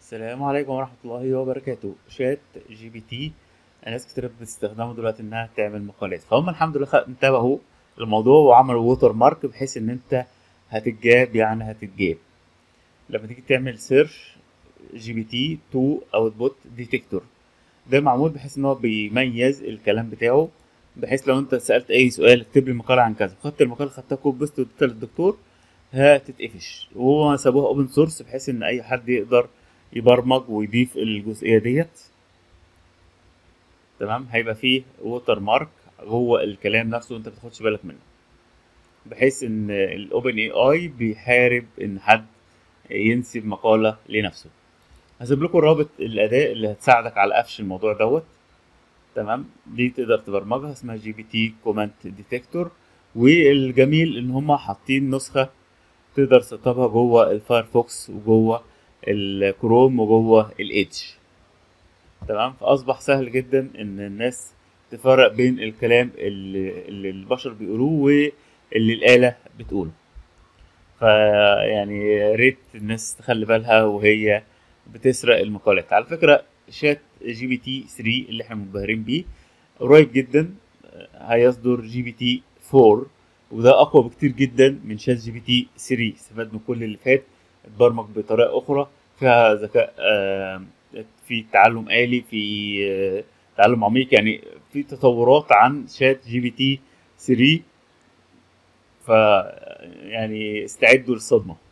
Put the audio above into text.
السلام عليكم ورحمة الله وبركاته شات جي بي تي ناس كتير بتستخدمه دلوقتي انها تعمل مقالات فهم الحمد لله خ- انتبهوا الموضوع وعملوا ووتر مارك بحيث ان انت هتتجاب يعني هتتجاب لما تيجي تعمل سيرش جي بي تي تو اوتبوت ديتكتور ده معمول بحيث ان هو بيميز الكلام بتاعه بحيث لو انت سألت اي سؤال اكتب لي مقالة عن كذا خدت المقالة خدتها كوب بيست واديتها للدكتور هتتقفش وهو سابوها اوبن سورس بحيث ان اي حد يقدر يبرمج ويضيف الجزئيه ديت تمام هيبقى فيه ووتر مارك جوه الكلام نفسه وانت بتاخدش بالك منه بحيث ان الاوبن اي اي بيحارب ان حد ينسب مقاله لنفسه هسيب لكم رابط الاداه اللي هتساعدك على قفش الموضوع دوت تمام دي تقدر تبرمجها اسمها جي بي تي كومنت ديتكتور والجميل ان هم حاطين نسخه تقدر تسطبها جوه الفايرفوكس وجوه الكروم وجوه الايدج تمام فاصبح سهل جدا ان الناس تفرق بين الكلام اللي, اللي البشر بيقولوه واللي الاله بتقوله فيعني يا ريت الناس تخلي بالها وهي بتسرق المقالات على فكره شات جي بي تي 3 اللي احنا منبهرين بيه قريب جدا هيصدر جي بي تي 4 وده اقوى بكتير جدا من شات جي بي تي 3 استفاد من كل اللي فات اتبرمج بطريقه اخرى فيها ذكاء آه، في تعلم آلي في آه، تعلم عميق يعني في تطورات عن شات جي بي تي 3 ف يعني استعدوا للصدمه